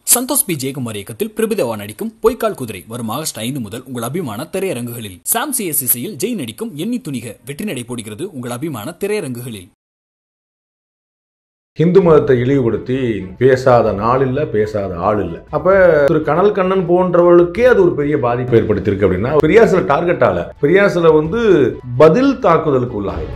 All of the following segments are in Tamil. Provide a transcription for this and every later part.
சந்தோஷ் பி ஜெயக்குமார் இயக்கத்தில் பிரபுதேவா நடிக்கும் பொய்க்கால் குதிரை வரும் ஆகஸ்ட் ஐந்து முதல் உங்கள் அபிமான திரையரங்குகளில் சாம் சிஎஸ் இசையில் ஜெய் நடிக்கும் எண்ணி துணிக வெற்றி நடை போடுகிறது உங்கள் அபிமான திரையரங்குகளில் ஹிந்து மதத்தை இழிவுபடுத்தி பேசாத நாள் இல்லை பேசாத ஆள் இல்லை அப்ப திரு கனல் கண்ணன் போன்றவர்களுக்கே அது ஒரு பெரிய பாதிப்பு ஏற்படுத்தியிருக்கு அப்படின்னா பெரியாசில டார்கெட்டால பெரியாசில வந்து பதில் தாக்குதலுக்கு உள்ளாகுது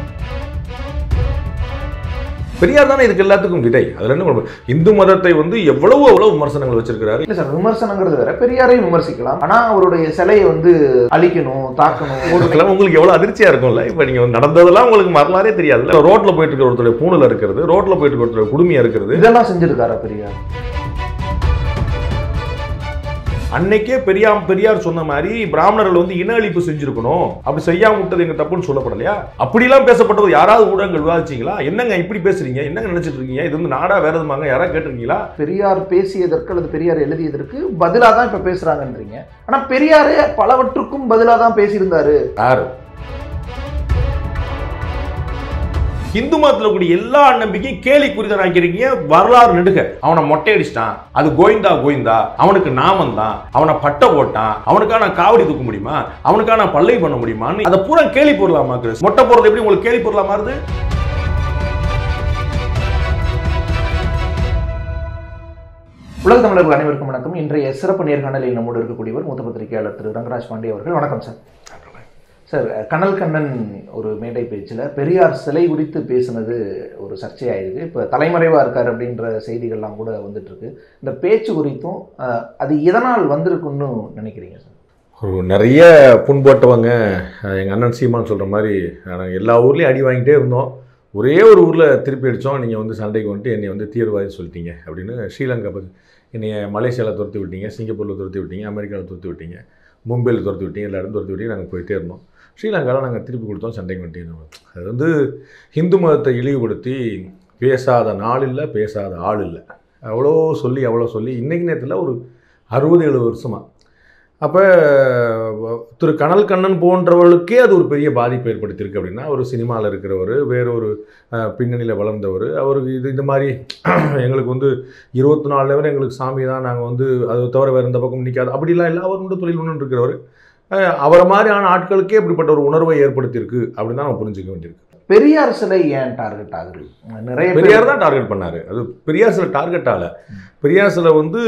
பெரியார் தானே இதுக்கு எல்லாத்துக்கும் விதை அதுல என்ன பண்ண- இந்து மதத்தை வந்து எவ்வளவு எவ்வளவு விமர்சனங்கள் வச்சிருக்கிறாரு இல்ல சார் விமர்சனங்கிறது வேற பெரியாரையும் விமர்சிக்கலாம் ஆனா அவருடைய சிலையை வந்து அழிக்கணும் தாக்கணும் ஒரு இதெல்லாம் உங்களுக்கு எவ்வளவு அதிர்ச்சியா இருக்கும்ல இப்ப நீங்க வந்து நடந்ததெல்லாம் உங்களுக்கு வரலாறே தெரியாதுல்ல ரோட்ல போயிட்டு இருக்கிற ஒருத்தருடைய பூணுல இருக்கிறது ரோட்ல போயிட்டு இருக்கிற ஒருத்தருடைய குடுமையா இருக்கிறது இதெல்லாம் செஞ்சிருக்காரா பெரியார் அன்னைக்கே பெரியாம் பெரியார் சொன்ன மாதிரி பிராமணர்கள் வந்து இன அழிப்பு செஞ்சிருக்கணும் அப்படி செய்யாம விட்டது எங்க தப்புன்னு சொல்லப்படலையா அப்படிலாம் பேசப்பட்டது யாராவது ஊடகங்கள் விவாதிச்சீங்களா என்னங்க இப்படி பேசுறீங்க என்னங்க நினைச்சிட்டு இருக்கீங்க இது வந்து நாடா வேற எதுமாங்க யாராவது கேட்டிருக்கீங்களா பெரியார் பேசியதற்கு அல்லது பெரியார் எழுதியதற்கு பதிலா தான் இப்ப பேசுறாங்கன்றீங்க ஆனா பெரியாரே பலவற்றுக்கும் பதிலா தான் பேசியிருந்தாரு யாரு இந்து மதத்தில் கூடிய எல்லா நம்பிக்கையும் கேலி குறிதான் ஆக்கிருக்கீங்க வரலாறு நெடுக அவனை மொட்டை அடிச்சிட்டான் அது கோவிந்தா கோவிந்தா அவனுக்கு நாமம் தான் அவனை பட்டை போட்டான் அவனுக்கான காவடி தூக்க முடியுமா அவனுக்கான பல்லை பண்ண முடியுமான்னு அதை பூரா கேலி பொருளாமா மொட்டை போடுறது எப்படி உங்களுக்கு கேலி பொருளா மாறுது உலக தமிழர்கள் அனைவருக்கும் வணக்கம் இன்றைய சிறப்பு நேர்காணலில் நம்மோடு இருக்கக்கூடியவர் மூத்த பத்திரிகையாளர் திரு ரங்கராஜ் பாண்டே அவர்கள் வணக்கம் சார் சார் கனல் கண்ணன் ஒரு மேடை பேச்சில் பெரியார் சிலை குறித்து பேசுனது ஒரு சர்ச்சையாயிருக்கு இப்போ தலைமறைவாக இருக்கார் அப்படின்ற செய்திகள்லாம் கூட வந்துட்டு இருக்கு இந்த பேச்சு குறித்தும் அஹ், அது எதனால் வந்திருக்குன்னு நினைக்கிறீங்க சார் ஒரு நிறைய புண்பட்டவங்க எங்கள் அண்ணன் சீமான் சொல்கிற மாதிரி நாங்கள் எல்லா ஊர்லேயும் அடி வாங்கிட்டே இருந்தோம் ஒரே ஒரு ஊரில் திருப்பி அடித்தோம் நீங்கள் வந்து சண்டைக்கு வந்துட்டு என்னை வந்து தீவிரவாதி சொல்லிட்டீங்க அப்படின்னு ஸ்ரீலங்கா பத்தி என்னைய மலேசியாவில் துரத்தி விட்டீங்க சிங்கப்பூரில் துரத்தி விட்டீங்க அமெரிக்காவில் துரத்தி விட்டீங்க மும்பையில் துரத்தி விட்டீங்க எல்லா இடத்துல துரத்தி விட்டீங்க நாங்கள் போயிட்டே இருந்தோம் ஸ்ரீலங்காவில் நாங்கள் திருப்பி கொடுத்தோம் சண்டைக்கு வந்துட்டீங்க அது வந்து ஹிந்து மதத்தை இழிவுபடுத்தி பேசாத நாள் இல்லை பேசாத ஆள் இல்லை அவ்வளோ சொல்லி அவ்வளோ சொல்லி இன்றைக்கு நேரத்தில் ஒரு அறுபது எழுபது வருஷமாக அப்போ திரு கனல் கண்ணன் போன்றவர்களுக்கே அது ஒரு பெரிய பாதிப்பு ஏற்படுத்தியிருக்கு அப்படின்னா ஒரு சினிமாவில் இருக்கிறவர் வேற ஒரு பின்னணியில் வளர்ந்தவர் அவருக்கு இது இந்த மாதிரி எங்களுக்கு வந்து இருபத்தி நாலு வரை எங்களுக்கு சாமி தான் நாங்கள் வந்து அதை தவிர வேறு எந்த பக்கம் நிற்காது அப்படிலாம் இல்லை அவர் மட்டும் தொழில் ஒன்று இருக்கிறவர் அஹ், அவரை மாதிரியான ஆட்களுக்கே இப்படிப்பட்ட ஒரு உணர்வை ஏற்படுத்தியிருக்கு அப்படின்னு தான் நம்ம புரிஞ்சுக்க வேண்டியிருக்கு பெரியார் சிலை ஏன் டார்கெட் ஆகுது நிறைய பேர் பெரியார் தான் டார்கெட் பண்ணார் அது பெரியார் சில டார்கெட் ஆகல பெரியார் சில வந்து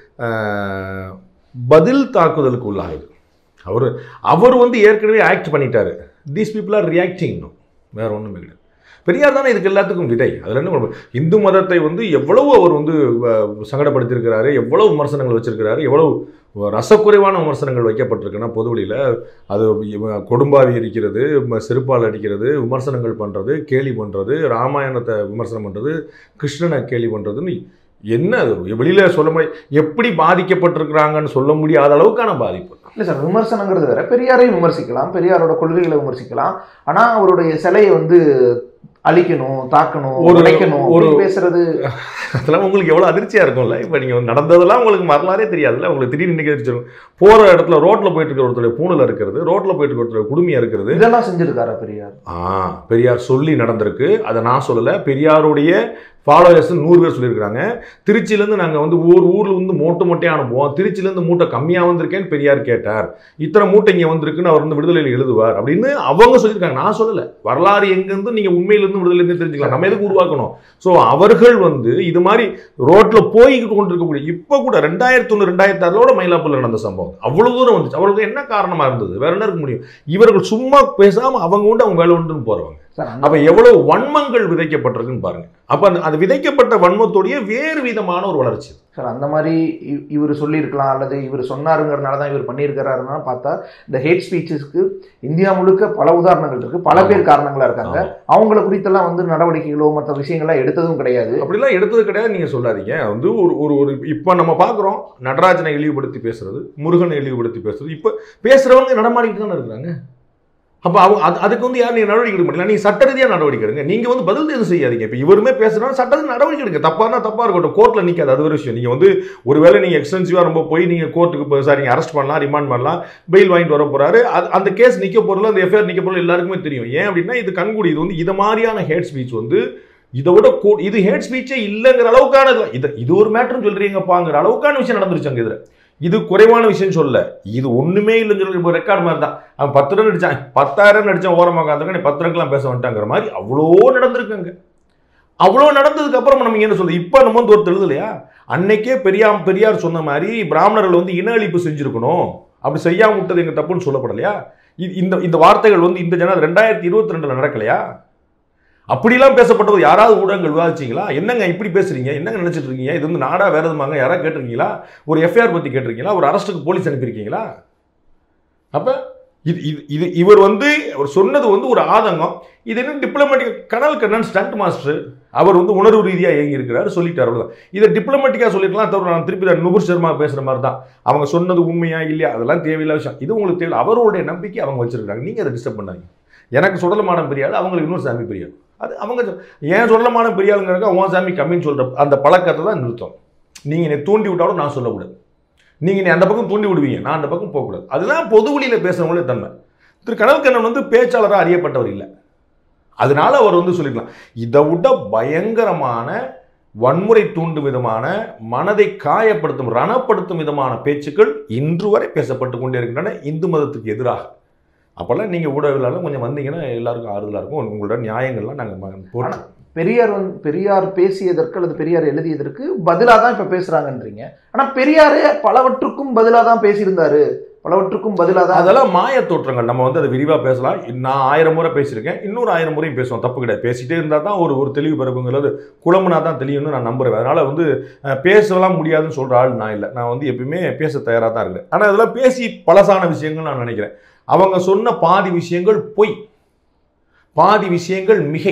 அஹ், பதில் தாக்குதலுக்கு உள்ளாகுது அவர் அவர் வந்து ஏற்கனவே ஆக்ட் பண்ணிட்டாரு தீஸ் பீப்புள் ஆர் ரியாக்டிங் வேற ஒன்றுமே கிடையாது பெரியார் தானே இதுக்கு எல்லாத்துக்கும் விதை அதில் என்ன பண்ண இந்து மதத்தை வந்து எவ்வளவு அவர் வந்து அஹ், சங்கடப்படுத்தியிருக்கிறாரு எவ்வளவு விமர்சனங்கள் வச்சிருக்கிறாரு எவ்வளவு ரசக்குறைவான விமர்சனங்கள் வைக்கப்பட்டிருக்குன்னா பொதுவெளியில் அது இவ- கொடும்பாவி இருக்கிறது ம- செருப்பால் அடிக்கிறது விமர்சனங்கள் பண்ணுறது கேலி பண்ணுறது ராமாயணத்தை விமர்சனம் பண்ணுறது கிருஷ்ணனை கேலி பண்ணுறதுன்னு என்ன அது வெளியில சொல்ல முடியாது எப்படி பாதிக்கப்பட்டிருக்கிறாங்கன்னு சொல்ல முடியாத அளவுக்கான பாதிப்பு இல்லை சார் விமர்சனங்கிறது வேற பெரியாரையும் விமர்சிக்கலாம் பெரியாரோட கொள்கைகளை விமர்சிக்கலாம் ஆனா அவருடைய சிலையை வந்து அழிக்கணும் தாக்கணும் ஒரு- உடைக்கணும் ஒரு- அப்படின்னு பேசுறது அதெல்லாம் உங்களுக்கு எவ்வளோ அதிர்ச்சியாக இருக்கும்ல இப்போ நீங்கள் நடந்ததெல்லாம் உங்களுக்கு வரலாறே தெரியாதுல்ல உங்களுக்கு திடீர்னு இன்னைக்கு தெரிஞ்சிருக்கும் போகிற இடத்துல ரோட்டில் போயிட்டு இருக்கிற ஒருத்தருடைய பூணில் இருக்கிறது ரோட்டில் போயிட்டு இருக்கிற ஒருத்தருடைய குடுமையாக இருக்கிறது இதெல்லாம் செஞ்சிருக்காரா பெரியார் ஆ பெரியார் சொல்லி நடந்திருக்கு அதை நான் சொல்லலை பெரியாருடைய ஃபாலோவர்ஸ் நூறு பேர் சொல்லியிருக்கிறாங்க திருச்சியிலேருந்து நாங்கள் வந்து ஊர் ஊரில் வந்து மூட்டை மூட்டையாக அனுப்புவோம் திருச்சியிலேருந்து மூட்டை கம்மியாக வந்திருக்கேன்னு பெரியார் கேட்டார் இத்தனை மூட்டை இங்கே வந்திருக்குன்னு அவர் வந்து விடுதலையில் எழுதுவார் அப்படின்னு அவங்க சொல்லியிருக்காங்க நான் சொல்லலை வரலாறு எங்கேருந்து நீங்கள் உண்மையிலேருந்து விடுதலையிலேருந்து தெரிஞ்சுக்கலாம் நம்ம எதுக்கு உருவாக்கணும் ஸோ அவர்கள் வந்து இது மாதிரி ரோட்டில் போய்கிட்டு கொண்டிருக்கக்கூடிய இப்போ கூட ரெண்டாயிரத்தி ஒன்று ரெண்டாயிரத்தி ஆறோட மயிலாப்பூரில் நடந்த சம்பவம் அவ்வளோ தூரம் வந்துச்சு அவர்களுக்கு என்ன காரணமாக இருந்தது வேற என்ன இருக்க முடியும் இவர்கள் சும்மா பேசாமல் அவங்க உண்டு அவங்க வேலை உண்டுன்னு போகிறவங்க சார் அந்த- அப்ப எவ்வளவு வன்மங்கள் விதைக்கப்பட்டிருக்குன்னு பாருங்க அப்ப அந்த அது விதைக்கப்பட்ட வன்மத்தோடைய வேறு விதமான ஒரு வளர்ச்சி சார் அந்த மாதிரி இ- இவர் சொல்லியிருக்கலாம் அல்லது இவர் சொன்னாருங்கிறனால தான் இவர் பண்ணியிருக்கிறாருன்னா பார்த்தா இந்த ஹேட் ஸ்பீச்சஸ்க்கு இந்தியா முழுக்க பல உதாரணங்கள் இருக்கு பல பேர் காரணங்களா இருக்காங்க அவங்கள குறித்தெல்லாம் வந்து நடவடிக்கைகளோ மற்ற விஷயங்கள்லாம் எடுத்ததும் கிடையாது அப்படிலாம் எடுத்தது கிடையாது நீங்க சொல்லாதீங்க வந்து ஒரு ஒரு ஒரு இப்ப நம்ம பாக்குறோம் நடராஜனை இழிவுபடுத்தி பேசுறது முருகனை இழிவுபடுத்தி பேசுறது இப்ப பேசுறவங்க நடமாடிட்டு தானே இருக்கிறாங்க அப்ப அவங்க அது அதுக்கு வந்து யாரும் நீங்க நடவடிக்கை எடுக்க முடியல நீங்க சட்ட ரீதியா நடவடிக்கை எடுங்க நீங்க வந்து பதில் எதுவும் செய்யாதீங்க இப்ப இவருமே பேசுறாரு சட்டத்தில் நடவடிக்கை எடுங்க தப்பானா தப்பா இருக்கட்டும் கோர்ட்ல நிக்காது அது ஒரு விஷயம் நீங்க வந்து ஒருவேளை நீங்க எக்ஸ்டென்சிவா ரொம்ப போய் நீங்க கோர்ட்டுக்கு சார் நீங்க அரெஸ்ட் பண்ணலாம் ரிமாண்ட் பண்ணலாம் பெயில் வாங்கிட்டு வர போறாரு அது- அந்த கேஸ் நிக்க போறல அந்த எஃப்ஐஆர் நிக்க போறல எல்லாருக்குமே தெரியும் ஏன் அப்படின்னா இது கண்கூடி இது வந்து இது மாதிரியான ஹேட் ஸ்பீச் வந்து இதை விட கூ இது ஹேட் ஸ்பீச்சே இல்லைங்கிற அளவுக்கான இது- இது இது ஒரு மேட்டர்னு சொல்றீங்கப்பாங்கிற அளவுக்கான விஷயம் நடந்துருச்சு அங்க இதுல இது குறைவான விஷயம் சொல்ல இது ஒண்ணுமே இல்லைன்னு சொல்லி இப்போ ரெக்கார்ட் மாதிரி தான் அவன் பத்து ரன் அடிச்சான் பத்தாயிரம் ரன் அடிச்சான் ஓரமாக உட்காந்துருக்க நீ பத்து ரன்க்கெல்லாம் பேச வந்துட்டாங்கிற மாதிரி அவ்வளோ நடந்திருக்குங்க அவ்வளோ நடந்ததுக்கு அப்புறம் நம்ம என்ன சொல்றது இப்போ நம்ம வந்து ஒருத்தர் எழுதலையா அன்னைக்கே பெரியாம் பெரியார் சொன்ன மாதிரி பிராமணர்கள் வந்து இன அழிப்பு செஞ்சிருக்கணும் அப்படி செய்யாம விட்டது எங்க தப்புன்னு சொல்லப்படலையா இது- இந்த இந்த வார்த்தைகள் வந்து இந்த ஜன ரெண்டாயிரத்தி இருபத்தி ரெண்டுல நடக்கலையா அப்படிலாம் பேசப்பட்டது யாராவது ஊடகங்கள் விவாதிச்சிங்களா என்னங்க இப்படி பேசுறீங்க என்னங்க நினைச்சிட்டு இருக்கீங்க இது வந்து நாடா வேற எதுமாங்க யாராவது கேட்டிருக்கீங்களா ஒரு எஃப்ஐஆர் பத்தி கேட்டிருக்கீங்களா ஒரு அரஸ்ட்டுக்கு போலீஸ் அனுப்பியிருக்கீங்களா அப்ப இது இது இது இவர் வந்து அவர் சொன்னது வந்து ஒரு ஆதங்கம் இது என்ன டிப்ளமேட்டிக் கனல் கண்ணன் ஸ்டண்ட் மாஸ்டர் அவர் வந்து உணர்வு ரீதியாக இயங்கி இருக்கிறாரு சொல்லிட்டார் அவ்வளவுதான் இதை டிப்ளமேட்டிக்காக சொல்லிக்கலாம் தவிர நான் திருப்பி தான் நுபுர் சர்மா பேசுற மாதிரி தான் அவங்க சொன்னது உண்மையா இல்லையா அதெல்லாம் தேவையில்லாத விஷயம் இது உங்களுக்கு தேவை அவருடைய நம்பிக்கை அவங்க வச்சிருக்காங்க நீங்க அதை டிஸ்டர்ப் பண்ணாதீங்க எனக்கு சுடலமான பெரியாள் அவங்களுக்கு இன்னொரு சாமி பெரியாள் அது அவங்க சொ- ஏன் சுடலமான பெரியாளுங்கிறக்க உன் சாமி கம்மின்னு சொல்ற அந்த பழக்கத்தை தான் நிறுத்தம் நீங்க என்னை தூண்டி விட்டாலும் நான் சொல்லக்கூடாது நீங்க நீ அந்த பக்கம் தூண்டி விடுவீங்க நான் அந்த பக்கம் போகக்கூடாது அதுதான் பொது வழியில பேசுறவங்களே தன்மை திரு கனல்கண்ணன் வந்து பேச்சாளராக அறியப்பட்டவர் இல்லை அதனால அவர் வந்து சொல்லிக்கலாம் இதை விட பயங்கரமான வன்முறை தூண்டும் விதமான மனதை காயப்படுத்தும் ரணப்படுத்தும் விதமான பேச்சுக்கள் இன்று வரை பேசப்பட்டு கொண்டே இருக்கின்றன இந்து மதத்துக்கு எதிராக அப்போல்லாம் நீங்கள் ஊடகங்களாலும் கொஞ்சம் வந்தீங்கன்னா எல்லாருக்கும் ஆறுதலாக இருக்கும் உங்களோட நியாயங்கள்லாம் நாங்கள் போட்டு பெரியார் வந்து பெரியார் பேசியதற்கு அல்லது பெரியார் எழுதியதற்கு பதிலாக தான் இப்போ பேசுறாங்கன்றீங்க ஆனா பெரியாரே பலவற்றுக்கும் பதிலாக தான் பேசியிருந்தாரு பலவற்றுக்கும் பதிலாக தான் அதெல்லாம் மாய தோற்றங்கள் நம்ம வந்து அதை விரிவாக பேசலாம் நான் ஆயிரம் முறை பேசியிருக்கேன் இன்னொரு ஆயிரம் முறையும் பேசுவோம் தப்பு கிடையாது பேசிட்டே இருந்தால் தான் ஒரு ஒரு தெளிவு பிறகுங்கிறது குழம்புனா தான் தெளியும்னு நான் நம்புறேன் அதனால வந்து அஹ், பேசலாம் முடியாதுன்னு சொல்ற ஆள் நான் இல்லை நான் வந்து எப்பயுமே பேச தயாராக தான் இருக்கிறேன் ஆனால் அதெல்லாம் பேசி பழசான விஷயங்கள் நான் நினைக்கிறேன் அவங்க சொன்ன பாதி விஷயங்கள் பொய் பாதி விஷயங்கள் மிகை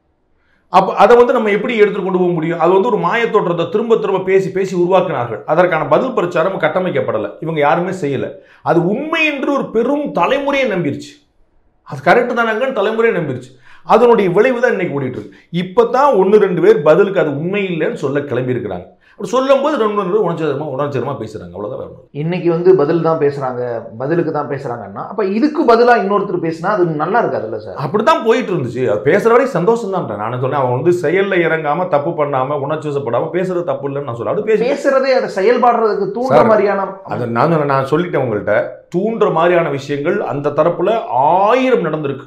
அப்போ அதை வந்து நம்ம எப்படி எடுத்துட்டு கொண்டு போக முடியும் அது வந்து ஒரு மாயத் தோற்றத்தை திரும்ப திரும்ப பேசி பேசி உருவாக்கினார்கள் அதற்கான பதில் பிரச்சாரம் கட்டமைக்கப்படலை இவங்க யாருமே செய்யலை அது உண்மை என்று ஒரு பெரும் தலைமுறையை நம்பிருச்சு அது கரெக்டு தானங்கன்னு தலைமுறையை நம்பிருச்சு அதனுடைய விளைவு தான் இன்னைக்கு ஓடிட்டு இருக்கு இப்போ தான் ஒன்று ரெண்டு பேர் பதிலுக்கு அது உண்மை இல்லைன்னு சொல்ல கிளம்பி இருக்கிறாங்க அப்படி சொல்லும்போது ரெண்டு ரெண்டு உணர்ச்சரமா உணர்ச்சரமா பேசுறாங்க அவ்வளோதான் வேற ஒண்ணும் இல்ல. இன்னைக்கு வந்து பதில் தான் பேசுறாங்க பதிலுக்கு தான் பேசுறாங்கன்னா அப்ப இதுக்கு பதிலா இன்னொருத்தர் பேசினா அது நல்லா இருக்காதுல்ல சார் அப்படித்தான் போயிட்டு இருந்துச்சு அது பேசுற வரைக்கும் சந்தோஷம் தான் நான் சொன்னேன் அவன் வந்து செயல்ல இறங்காம தப்பு பண்ணாம உணர்ச்சிவசப்படாம பேசுறது தப்பு இல்லைன்னு நான் சொல்ல அப்படி பேசி பேசுறதே அதை செயல்பாடுறதுக்கு தூண்டுற சார், மாதிரியான அது நான் சொன்னேன், நான் சொல்லிட்டேன் உங்கள்கிட்ட தூண்டுற மாதிரியான விஷயங்கள் அந்த தரப்புல ஆயிரம் நடந்திருக்கு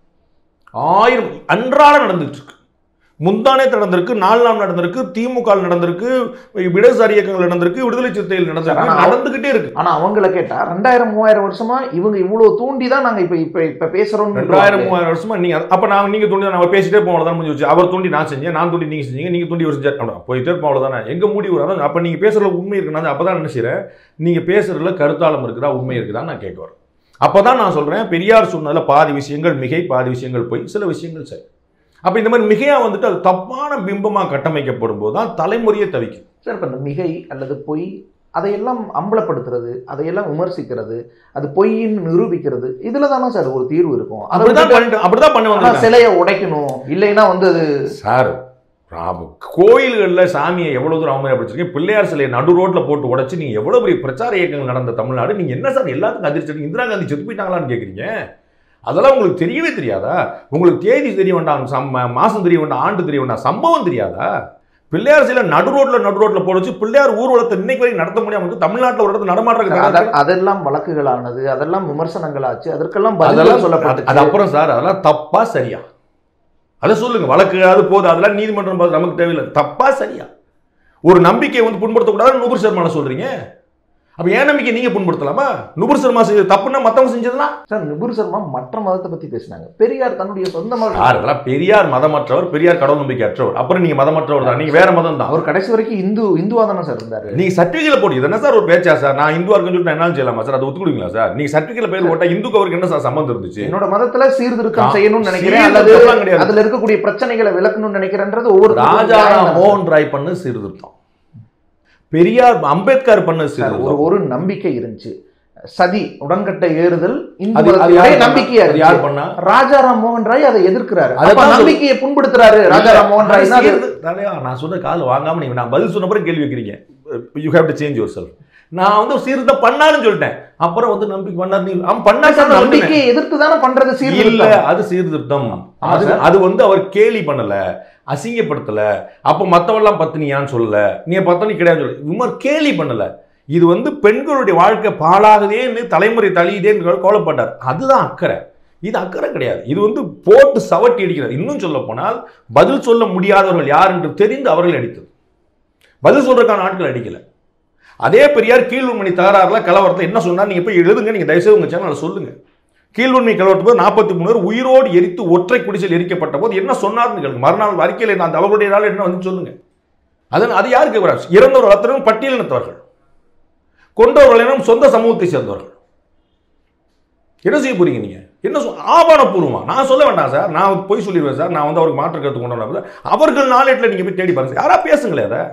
ஆயிரம் அன்றாட நடந்துட்டு இருக்கு முந்தானே நடந்திருக்கு நாலு நாள் நடந்திருக்கு திமுக ல நடந்திருக்கு இடதுசாரி இயக்கங்கள் நடந்திருக்கு விடுதலை சிறுத்தைகள் நடந்திருக்கு ஆனா, நடந்துகிட்டே இருக்கு ஆனா அவங்கள கேட்டா ரெண்டாயிரம் மூவாயிரம் வருஷமா இவங்க இவ்வளவு தூண்டி தான் நாங்க இப்ப இப்ப இப்ப பேசுறோம் ரெண்டாயிரம் மூவாயிரம் வருஷமா நீங்க அப்ப நான் நீங்க தூண்டி நான் பேசிட்டே போவோம் தான் முடிஞ்சு வச்சு அவர் தூண்டி நான் செஞ்சேன் நான் தூண்டி நீங்க செஞ்சீங்க நீங்க தூண்டி ஒரு செஞ்சார் அப்படி போயிட்டே இருப்போம் அவ்வளவுதானே எங்க மூடி வரும் அதான் அப்ப நீங்க பேசுறதுல உண்மை இருக்குன்னா அப்பதான் என்ன செய்யறேன் நீங்க பேசுறதுல கருத்தாளம் இருக்குதா உண்மை இருக்குதா நான் கேட்க வரேன் அப்பதான் நான் சொல்றேன் பெரியார் சொன்னதுல பாதி விஷயங்கள் மிகை பாதி விஷயங்கள் போய் சில விஷயங்கள் சரி அப்ப இந்த மாதிரி மிகையா வந்துட்டு அது தப்பான பிம்பமா கட்டமைக்கப்படும் போது தான் தலைமுறையை தவிக்கும் சார் இப்ப இந்த மிகை அல்லது பொய் அதையெல்லாம் அம்பலப்படுத்துறது அதையெல்லாம் விமர்சிக்கிறது அது பொய்ன்னு நிரூபிக்கிறது இதுல தானே சார் ஒரு தீர்வு இருக்கும் அதை அப்படிதான் விட்டுட்டு, பண்ணிட்டு அப்படிதான் பண்ண ஆனா வந்தாங்க சிலையை உடைக்கணும் இல்லைன்னா வந்து அது சார் ராம- கோயில்கள்ல சாமியை எவ்வளவு தூரம் அவமதிச்சிருக்கீங்க பிள்ளையார் சிலையை நடு ரோட்ல போட்டு உடைச்சு நீங்க எவ்வளவு பெரிய பிரச்சார இயக்கங்கள் நடந்த தமிழ்நாடு நீங்க என்ன சார் எல்லாத்துக்கும் அதிர்ச்சி அடிக்கிறீங்க? இந்திரா காந்தி செத்து போயிட்டாங்களான்னு கேக்குறீங்க அதெல்லாம் உங்களுக்கு தெரியவே தெரியாதா உங்களுக்கு தேதி தெரிய வேண்டாம் சம் மாசம் தெரிய வேண்டாம் ஆண்டு தெரிய வேண்டாம் சம்பவம் தெரியாதா பிள்ளையார் சிலை நடு ரோட்ல நடு ரோட்ல போட வச்சு பிள்ளையார் ஊர்வலத்தை இன்னைக்கு வரைக்கும் நடத்த முடியாம வந்து தமிழ்நாட்டுல ஒரு இடத்துல நடமாடுறதுக்கு அத- அதெல்லாம் வழக்குகளானது அதெல்லாம் விமர்சனங்களாச்சு அதற்கெல்லாம் அதெல்லாம் பதில் அது சொல்லப்பட்டது அப்புறம் சார் அதெல்லாம் தப்பா சரியா அதை சொல்லுங்க வழக்கு அது போதும் அதெல்லாம் நீதிமன்றம் பார்த்து நமக்கு தேவையில்லை தப்பா சரியா ஒரு நம்பிக்கையை வந்து புண்படுத்தக்கூடாதுன்னு நுபுர் சர்மால சொல்றீங்க அப்ப ஏன் நம்பிக்கை நீங்க புண்படுத்தலாமா நுபுர் சர்மா செய்த தப்புன்னா மத்தவங்க செஞ்சதுன்னா சார் நிபுர் சர்மா மற்ற மதத்தை பத்தி பேசினாங்க பெரியார் தன்னுடைய சொந்த மதம் யார் அதெல்லாம் பெரியார் மதமற்றவர் பெரியார் கடவுள் நம்பிக்கை அற்றவர் அப்புறம் நீங்க மதமற்றவர் தான் நீங்க வேற மதம் தான் அவர் கடைசி வரைக்கும் இந்து இந்துவா தானே சார் இருந்தாரு நீங்க சர்டிபிகேட்ல போட்டு இது என்ன சார் ஒரு பேச்சா சார் நான் இந்துவா இருக்குன்னு சொல்லிட்டு நான் என்ன செய்யலாமா சார் அதை ஒத்துக்கிடுவீங்களா சார் நீங்க சர்டிபிகேட்ல பேர் போட்டா இந்துக்கு அவருக்கு என்ன சார் சம்பந்தம் இருந்துச்சு என்னோட மதத்துல சீர்திருத்தம் ஆ, செய்யணும்னு நினைக்கிறேன் அல்லது சீர்திருத்தம்லாம் கிடையாது. அதுல இருக்கக்கூடிய பிரச்சனைகளை விளக்கணும்னு நினைக்கிறேன்றது ஒவ்வொரு ராஜாராம் மோகன் ராய் பண்ண சீர்திருத்தம் பெரியார் அம்பேத்கர் பண்ண ஒரு சீர்திருத்தம் ஒரு நம்பிக்கை இருந்துச்சு சதி உடன்கட்டை ஏறுதல் இந்து அது- அது மதத்தினுடைய யார் பண்ணா? நம்பிக்கையா அது இருந்துச்சு யார் பண்ணா ராஜாராம் மோகன் ராய் அதை எதிர்க்கிறாரு அதைத்தான் அப்ப சொல்ல- நம்பிக்கையை புண்படுத்துறாரு ராஜாராம் மோகன் ராய் சீர்திரு- தலைவா, நான் சொன்ன கால் வாங்காம நீங்க நான் பதில் சொன்ன பிறகு கேள்வி வைக்கிறீங்க you have to change yourself நான் வந்து சீர்திருத்தம் பண்ணாருன்னு சொல்லிட்டேன் அப்புறம் வந்து நம்பிக்கை பண்ணாரு நீ அவன் பண்ணா சார், அந்த நம்பிக்கையை எதிர்த்து தானே பண்றது இல்ல சீர்திருத்தம் அது சீர்திருத்தம் ஆமா அது சார். அது வந்து அவர் கேலி பண்ணல அசிங்கப்படுத்தல அப்ப மத்தவெல்லாம் பத்தினியான்னு சொல்லல நீ பத்தினி கிடையாது சொல்லல இவங்க கேலி பண்ணல இது வந்து பெண்களுடைய வாழ்க்கை பாழாகுதேன்னு தலைமுறை தழியுதேன்னு கவலைப்பட்டார் அதுதான் அக்கறை இது அக்கறை கிடையாது இது வந்து போட்டு சவட்டி அடிக்கிறது இன்னும் சொல்ல போனால் பதில் சொல்ல முடியாதவர்கள் யார் என்று தெரிந்து அவர்கள் அடித்தது பதில் சொல்றதுக்கான ஆட்கள் அடிக்கல அதே பெரியார் கீழ்மணி தகராறுல கலவரத்தில் என்ன சொன்னார் நீங்க போய் எழுதுங்க நீங்க தயவுசெய்து உங்க சேனல்ல சொல்லுங்க கீழ்வன்மை கலவரத்து போது நாற்பத்தி மூணு பேர் உயிரோடு எரித்து ஒற்றை குடிசையில் எரிக்கப்பட்ட போது என்ன சொன்னார்னு கேளுங்க மறுநாள் அறிக்கையில் என்ன அந்த அவர்களுடைய நாள் என்ன வந்து சொல்லுங்க அது அது யாருக்கு வராது இறந்தவர் அத்தனையும் பட்டியலினத்தவர்கள் கொண்டவர்கள் எனும் சொந்த சமூகத்தை சேர்ந்தவர்கள் என்ன செய்ய போறீங்க நீங்க என்ன சொல் ஆவணப்பூர்வமா நான் சொல்ல வேண்டாம் சார் நான் போய் சொல்லிடுவேன் சார் நான் வந்து அவருக்கு மாற்று கருத்து கொண்டு வந்தேன் அவர்கள் நாளேட்டில் நீங்க போய் தேடி பாருங்க யாரா பேசுங்களே அதை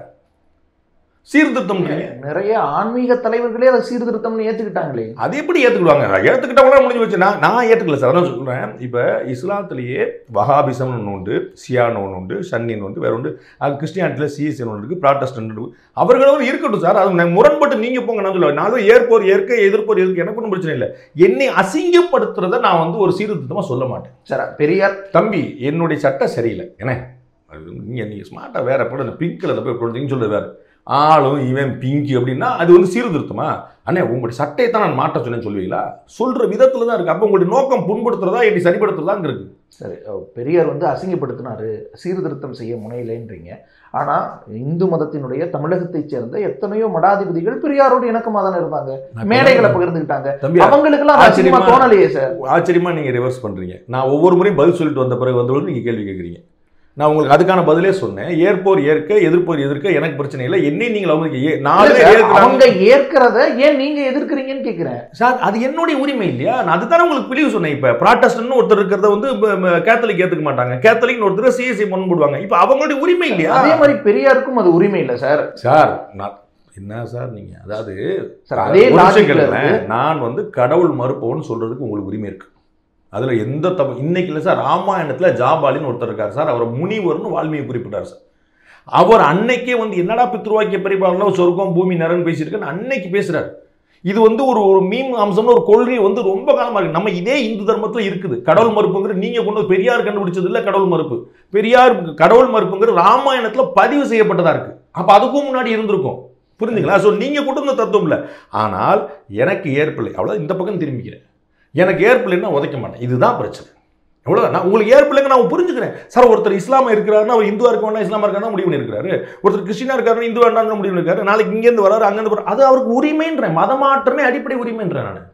சீர்திருத்தம் நிறைய ஆன்மீக தலைவர்களே அதை சீர்திருத்தம்னு ஏத்துக்கிட்டாங்களே அது எப்படி ஏற்றுக்கிடுவாங்க ஏற்றுக்கிட்டவங்களா முடிஞ்சு வச்சு நான் நான் ஏற்றுக்கல சார் அதான் சொல்கிறேன் இப்போ இஸ்லாத்துலேயே வஹாபிசம்னு ஒன்று உண்டு சியான்னு ஒன்று உண்டு சன்னின்னு உண்டு வேற உண்டு அது கிறிஸ்டியானிட்டியில் சிஎஸ்என் ஒன்று இருக்குது ப்ராட்டஸ்டன்ட் இருக்கு அவர்களும் இருக்கட்டும் சார் அது நான் முரண்பட்டு நீங்கள் போங்க நான் சொல்லுவேன் நானும் ஏற்போர் ஏற்க எதிர்ப்போர் எதிர்க்க எனக்கு ஒன்றும் பிரச்சனை இல்லை என்னை அசிங்கப்படுத்துறதை நான் வந்து ஒரு சீர்திருத்தமாக சொல்ல மாட்டேன் சார் பெரியார் தம்பி என்னுடைய சட்டம் சரியில்லை என்ன நீங்கள் நீங்கள் ஸ்மார்ட்டாக வேற போட இந்த பிங்க் கலரில் போய் கொடுத்தீங்கன்னு சொல்லுது வேறு ஆளும் இவன் பிங்கி அப்படின்னா அது வந்து சீர்திருத்தமா அண்ணே உங்களுடைய சட்டையை தான் நான் மாற்ற சொன்னேன்னு சொல்லுவீங்களா சொல்கிற விதத்தில் தான் இருக்குது அப்போ உங்களுடைய நோக்கம் புண்படுத்துறதா என்னை சரிப்படுத்துறதாங்க இருக்கு சரி அஹ் பெரியார் வந்து அசிங்கப்படுத்தினாரு சீர்திருத்தம் செய்ய முனையில்லைன்றீங்க ஆனா இந்து மதத்தினுடைய தமிழகத்தைச் சேர்ந்த எத்தனையோ மடாதிபதிகள் பெரியாரோடு இணக்கமா தானே இருந்தாங்க மேடைகளை பகிர்ந்துக்கிட்டாங்க தம்பி அவங்களுக்கு எல்லாம் அசிங்கமா ஆச்சரியமா- தோணலையே சார் ஆச்சரியமா நீங்கள் ரிவர்ஸ் பண்ணுறீங்க நான் ஒவ்வொரு முறையும் பதில் சொல்லிட்டு வந்த பிறகு வந்தவொழுது நீங்கள் கேள்வி கேட்குறீங்க நான் உங்களுக்கு அதுக்கான பதிலே சொன்னேன் ஏற்போர் ஏற்க எதிர்ப்போர் எதிர்க்க எனக்கு பிரச்சனை இல்லை என்னை நீங்கள் அவங்க ஏ- நாலு இல்ல பேர் சார், ஏற்கிறாங்க. அவங்க ஏற்கிறத ஏன் நீங்க எதிர்க்கிறீங்கன்னு கேக்குறேன் சார் அது என்னுடைய உரிமை இல்லையா நான் அதுதானே உங்களுக்கு பிரிவு சொன்னேன் இப்போ ப்ராட்டஸ்டன் ஒருத்தர் இருக்கிறத வந்து ப- ப- கேத்தலிக் ஏற்றுக்க மாட்டாங்க கேத்தலிக் ஒருத்தர் சிஎஸ்சி முன் போடுவாங்க இப்போ அவங்களுடைய உரிமை இல்லையா அதே மாதிரி பெரியாருக்கும் அது உரிமை இல்ல சார் சார் நான் என்ன சார் நீங்க அதாவது சார் அதே ஒரு விஷயம் லாஜிக்ல கேளுங்களேன். நான் வந்து கடவுள் மறுப்பவன்னு சொல்றதுக்கு உங்களுக்கு உரிமை இருக்கு அதுல எந்த தப்பு இன்னைக்கு இல்லை சார் ராமாயணத்துல ஜாபாலின்னு ஒருத்தர் இருக்கார் சார் அவர் முனிவர்னு வால்மீகி குறிப்பிட்டார் சார் அவர் அன்னைக்கே வந்து என்னடா பித்ருவாக்கிய பரிபாலன சொர்க்கம் பூமி நரன் பேசியிருக்கேன்னு அன்னைக்கு பேசுறாரு இது வந்து ஒரு ஒரு மீம் அம்சம்னு ஒரு கொள்கை வந்து ரொம்ப காலமா இருக்கு நம்ம இதே இந்து தர்மத்துல இருக்குது கடவுள் மறுப்புங்கிற நீங்க கொண்டு வந்து பெரியார் கண்டுபிடிச்சது இல்ல கடவுள் மறுப்பு பெரியார் கடவுள் மறுப்புங்கிற ராமாயணத்துல பதிவு செய்யப்பட்டதா இருக்கு அப்ப அதுக்கும் முன்னாடி இருந்திருக்கும் புரிஞ்சுங்களா ஸோ நீங்க கொண்டு வந்த தத்துவம் இல்லை ஆனால் எனக்கு ஏற்பில்லை அவ்வளோ இந்த பக்கம் திரும்பிக்கிறேன் எனக்கு ஏற்பில்லைன்னா உதைக்க மாட்டேன் இதுதான் பிரச்சனை எவ்வளோ நான் உங்களுக்கு ஏற்பில்லைங்க நான் புரிஞ்சுக்கிறேன் சார் ஒருத்தர் இஸ்லாமா இருக்கிறாருன்னா அவர் இந்துவா இருக்க வேண்டாம் இஸ்லாமா இருக்காருன்னா முடிவு பண்ணிருக்காரு ஒருத்தர் கிறிஸ்டினா இருக்காருன்னா இந்து வேண்டாம்னு முடிவு பண்ணிருக்காரு நாளைக்கு இங்கேருந்து வராரு அங்கேருந்து வராரு அது அவருக்கு உரிமைன்றேன் மத மாற்றமே அடிப்படை உரிமைன்றேன் நான்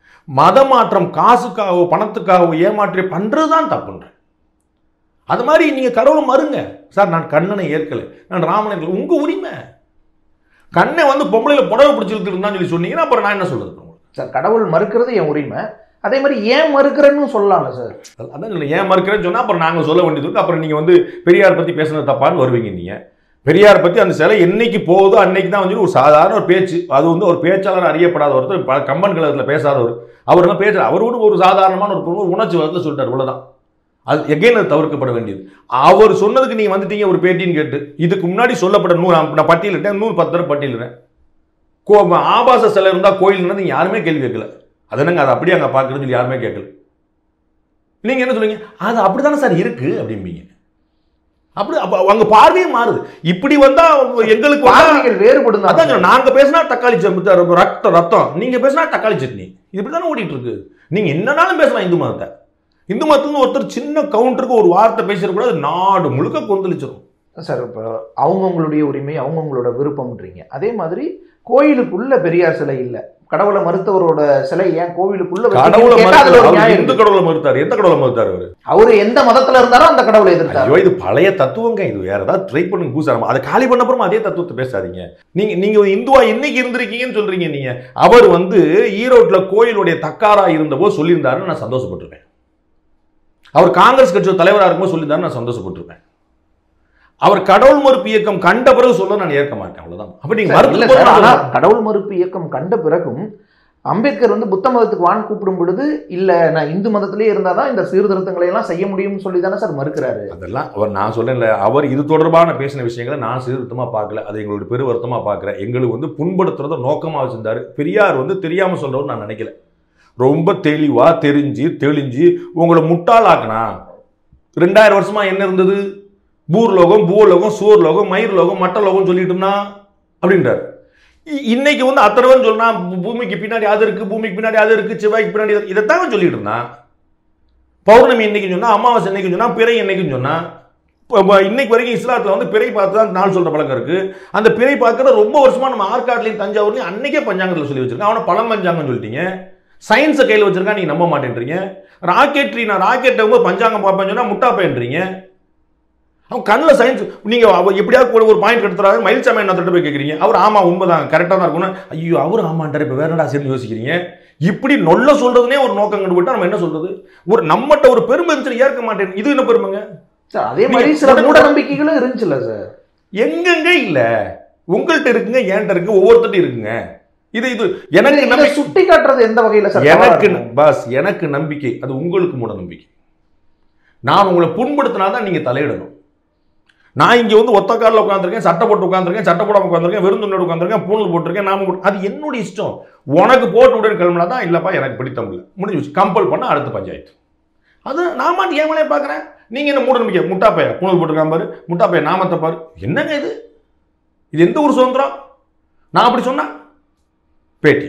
மத மாற்றம் காசுக்காகவோ பணத்துக்காகவோ ஏமாற்றி பண்றது தான் தப்புன்றேன் அது மாதிரி நீங்க கடவுளை மறுங்க சார் நான் கண்ணனை ஏற்கலை நான் ராமனை ஏற்கலை. உங்க உரிமை கண்ணை வந்து பொம்பளையில புடவை பிடிச்சிட்டு இருந்தான்னு சொல்லி சொன்னீங்கன்னா அப்புறம் நான் என்ன சொல்றது சார் கடவுள் மறுக்கிறது என் உரிமை அதே மாதிரி ஏன் மறுக்கிறேன்னு சொல்லலாம்ல சார் அதான் இல்லை ஏன் மறுக்கிறேன்னு சொன்னா அப்புறம் நாங்க சொல்ல வேண்டியது இருக்கு அப்புறம் நீங்க வந்து பெரியார் பத்தி பேசுனது தப்பான்னு வருவீங்க நீங்க பெரியார் பத்தி அந்த சிலை என்னைக்கு போகுதோ அன்னைக்கு தான் வந்து ஒரு சாதாரண ஒரு பேச்சு அது வந்து ஒரு பேச்சாளர் அறியப்படாத ஒருத்தர் ப- கம்பன் கழகத்தில் பேசாதவர் அவர் என்ன பேசுறாரு அவர் கூட ஒரு சாதாரணமான ஒரு பொண்ணு, ஒரு உணர்ச்சி வரத்தில் சொல்லிட்டார் இவ்வளவுதான் அது எகைன் அது தவிர்க்கப்பட வேண்டியது அவர் சொன்னதுக்கு நீங்க வந்துட்டீங்க ஒரு பேட்டின்னு கேட்டு இதுக்கு முன்னாடி சொல்லப்பட்ட நூறு நான் பட்டியலிட்டேன் நூறு பத்து தடவை பட்டியலிடுறேன் கோ ஆபாச சிலை இருந்தா கோயில் நீங்க யாருமே கேள்வி கேட்கல அது என்னங்க அது அப்படியே அங்க பார்க்கறதுன்னு சொல்லி யாருமே கேட்கல நீங்க என்ன சொல்லுவீங்க அது அப்படிதானே சார் இருக்கு அப்படிம்பீங்க அப்படி அப்ப அங்க பார்வையே மாறுது இப்படி வந்தா எங்களுக்கு வந்தா- பார்வைகள் வேறுபடும் அதான் சொல்றேன். நாங்க பேசினா தக்காளி சட்னி ரத்தம் ரத்தம் நீங்க பேசினா தக்காளி சட்னி இது இப்படிதானே ஓடிட்டு இருக்கு நீங்க என்னனாலும் பேசலாம் இந்து மதத்தை இந்து மதத்துல ஒருத்தர் சின்ன கவுண்டருக்கு ஒரு வார்த்தை பேசிடக்கூடாது நாடு முழுக்க கொந்தளிச்சிடும் சார் இப்போ அவங்கவுங்களுடைய உரிமை அவங்கவுங்களோட விருப்பம்ன்றீங்க அதே மாதிரி கோயிலுக்குள்ள பெரியார் சிலை இல்ல கடவுளை மறுத்தவரோட சிலை ஏன் கோவிலுக்குள்ள கடவுளை வச்சீங்கன்னு கேட்டா அதுல ஒரு மறுத்தாரு. நியாயம் அவர் எந்த இருக்கு. கடவுளை மறுத்தாரு எந்த கடவுளை மறுத்தாரு அவரு அவரு எந்த மதத்துல இருந்தாரோ அந்த கடவுளை எதிர்த்தார் ஐயோ இது பழைய தத்துவங்க இது வேற ஏதாவது ட்ரை பண்ணுங்க பூசாரம் அதை காலி பண்ண அப்புறமா அதே தத்துவத்தை பேசாதீங்க நீங்க நீங்க ஒரு இந்துவா என்னைக்கு இருந்திருக்கீங்கன்னு சொல்றீங்க நீங்க அவர் வந்து ஈரோட்ல கோயிலுடைய தக்காரா இருந்தபோது சொல்லியிருந்தாருன்னு நான் சந்தோஷப்பட்டிருப்பேன் அவர் காங்கிரஸ் கட்சி தலைவராக இருக்கும்போது சொல்லியிருந்தாரு நான் சந்தோஷப்பட்டிருப்பேன் அவர் கடவுள் மறுப்பு இயக்கம் கண்ட பிறகு சொல்ல நான் ஏற்க மாட்டேன் அவ்வளவுதான் அப்ப நீங்க சார், இல்ல மறுத்து சார், ஆனா போது கடவுள் மறுப்பு இயக்கம் கண்ட பிறகும் அம்பேத்கர் வந்து புத்த மதத்துக்கு வான் கூப்பிடும் பொழுது இல்ல நான் இந்து மதத்திலே இருந்தாதான் இந்த சீர்திருத்தங்களை எல்லாம் செய்ய முடியும்னு சொல்லி தானே சார் மறுக்கிறாரு அதெல்லாம் அவர் நான் சொல்லேன்ல அவர் இது தொடர்பான பேசின விஷயங்களை நான் சீர்திருத்தமாக பார்க்கல அது எங்களுடைய பெரு வருத்தமாக பார்க்குறேன் எங்களுக்கு வந்து புண்படுத்துறத நோக்கமாக வச்சிருந்தாரு பெரியார் வந்து தெரியாமல் சொல்றவர் நான் நினைக்கல ரொம்ப தெளிவாக தெரிஞ்சு தெளிஞ்சு உங்களை முட்டாளாக்குனா ரெண்டாயிரம் வருஷமா என்ன இருந்தது பூர்லோகம் பூலோகம் சூர்லோகம் மயிர்லோகம் மட்டலோகம் சொல்லிட்டோம்னா அப்படின்றார் இ- இன்னைக்கு வந்து அத்தனவன் சொன்னா பூ- பூமிக்கு பின்னாடி அது இருக்கு பூமிக்கு பின்னாடி அது இருக்கு செவ்வாய்க்கு பின்னாடி இது- இதைத்தான் சொல்லிட்டு இருந்தான் பௌர்ணமி இன்னைக்கு சொன்னா அமாவாசை இன்னைக்கு சொன்னா பிறை இன்னைக்கு சொன்னா இப்போ இப்போ இன்னைக்கு வரைக்கும் இஸ்லாத்தில் வந்து பிறை பார்த்து தான் நாள் சொல்ற பழக்கம் இருக்கு அந்த பிறை பார்க்கறது ரொம்ப வருஷமா நம்ம ஆற்காட்லையும் தஞ்சாவூர்லையும் அன்னைக்கே பஞ்சாங்கத்தில் சொல்லி வச்சிருக்கேன் அவனை பழம் பஞ்சாங்கன்னு சொல்லிட்டீங்க சயின்ஸை கையில் வச்சிருக்கா நீங்க நம்ப மாட்டேன்றீங்க ராக்கெட்ரி நான் ராக்கெட்டை வந்து பஞ்சாங்கம் பார்ப்பேன்னு சொன்னா முட்டா பையன்றீங்க அவன் கண்ணில் சயின்ஸ் நீங்க அவ எப்படியாவது கூட ஒரு பாயிண்ட் எடுத்துறாரு மயில் சமயம் என்ன போய் கேட்குறீங்க அவர் ஆமா உண்மைதான் கரெக்டாக தான் இருக்கணும் ஐயோ அவர் ஆமாண்டார் இப்போ வேற என்னடா சேர்ந்து யோசிக்கிறீங்க இப்படி நொல்ல சொல்றதுனே ஒரு நோக்கம் கண்டுபிட்டா நம்ம என்ன சொல்றது ஒரு நம்மகிட்ட ஒரு பெருமை இருந்துச்சு ஏற்க மாட்டேன் இது என்ன பெருமைங்க சார் அதே மாதிரி நீங்க சில உடனே- மூட நம்பிக்கைகளும் இருந்துச்சுல்ல சார் எங்கெங்க இல்ல உங்கள்கிட்ட இருக்குங்க என்கிட்ட இருக்கு ஒவ்வொருத்தட்டும் இருக்குங்க இது இது எனக்கு இதை நம்பிக்கை சுட்டி காட்டுறது எந்த வகையில சார் தவறா எனக்கு இருக்கும்? பாஸ் எனக்கு நம்பிக்கை அது உங்களுக்கு மூட நம்பிக்கை நான் உங்களை புண்படுத்தினா தான் நீங்க தலையிடணும் நான் இங்க வந்து ஒத்த காலில் உட்காந்துருக்கேன் சட்டை போட்டு உட்காந்துருக்கேன் சட்டை போடாம உட்காந்துருக்கேன் வெறுந்துண்ணோடு உட்காந்துருக்கேன் பூணல் போட்டிருக்கேன் நாம போட்டு அது என்னுடைய இஷ்டம் உனக்கு போட்டு விடுன்னு கிளம்புனா தான் இல்லப்பா எனக்கு பிடித்தமில்ல முடிஞ்சு வச்சு கம்பல் பண்ண அடுத்த பஞ்சாயத்து அது நான் மாட்டு ஏன் வேலையை பார்க்குறேன் நீங்க என்ன மூட நம்பிக்கை முட்டாப்பைய பூணல் போட்டிருக்கான் பாரு முட்டாப்பைய நாமத்தை பாரு என்னங்க இது இது எந்த ஒரு சுதந்திரம் நான் அப்படி சொன்னா பேட்டி